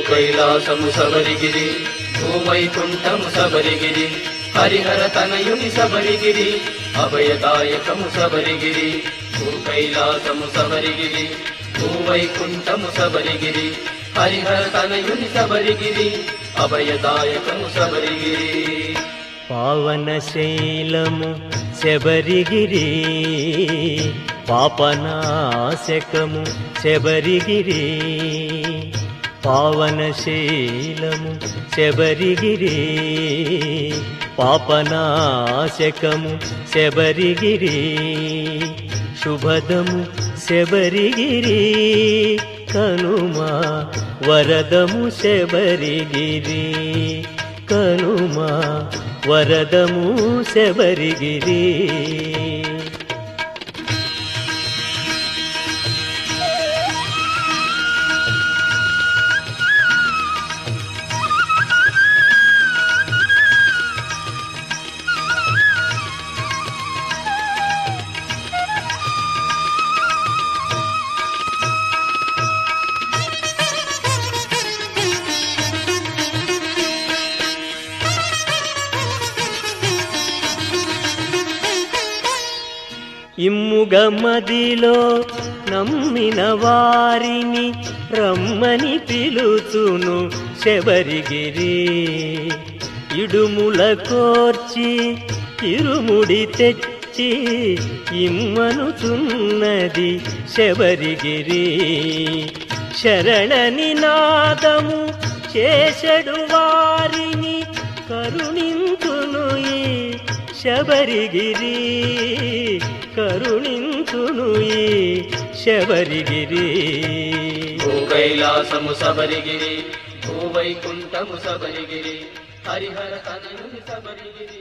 కైలాసము సబరిగిరి భూవైకుంఠము సబరిగిరి హరిహర తనయుని సబరిగిరి అభయదాయకము సబరిగిరి భూ కైలాసము సబరిగిరి భూవైకుంఠము సబరిగిరి హరిహర తనయుని సబరిగిరి అభయదాయకము సబరిగిరి పావనశైలము శబరిగిరి పాపనాశకము శబరిగిరి పావనశైలము శబరిగిరి పాపనాశకము శబరిగిరి శుభదము శబరిగిరి కనుమా వరదము శబరిగిరి కనుమా వరదము శబరిగిరి ఇమ్ముగ మదిలో నమ్మిన వారిని రమ్మని పిలుచును శబరిగిరి ఇడుముల కోర్చి ఇరుముడి తెచ్చి ఇమ్మనుచున్నది శబరిగిరి శరణని నాదము చేసడు వారిని కరుణింతును ఈ శబరిగిరి కరుణింతును ఈ శబరిగిరి భూ కైలాసము సబరిగిరి భూవైకుంఠము సబరిగిరి హరిహర తనయుని సబరిగిరి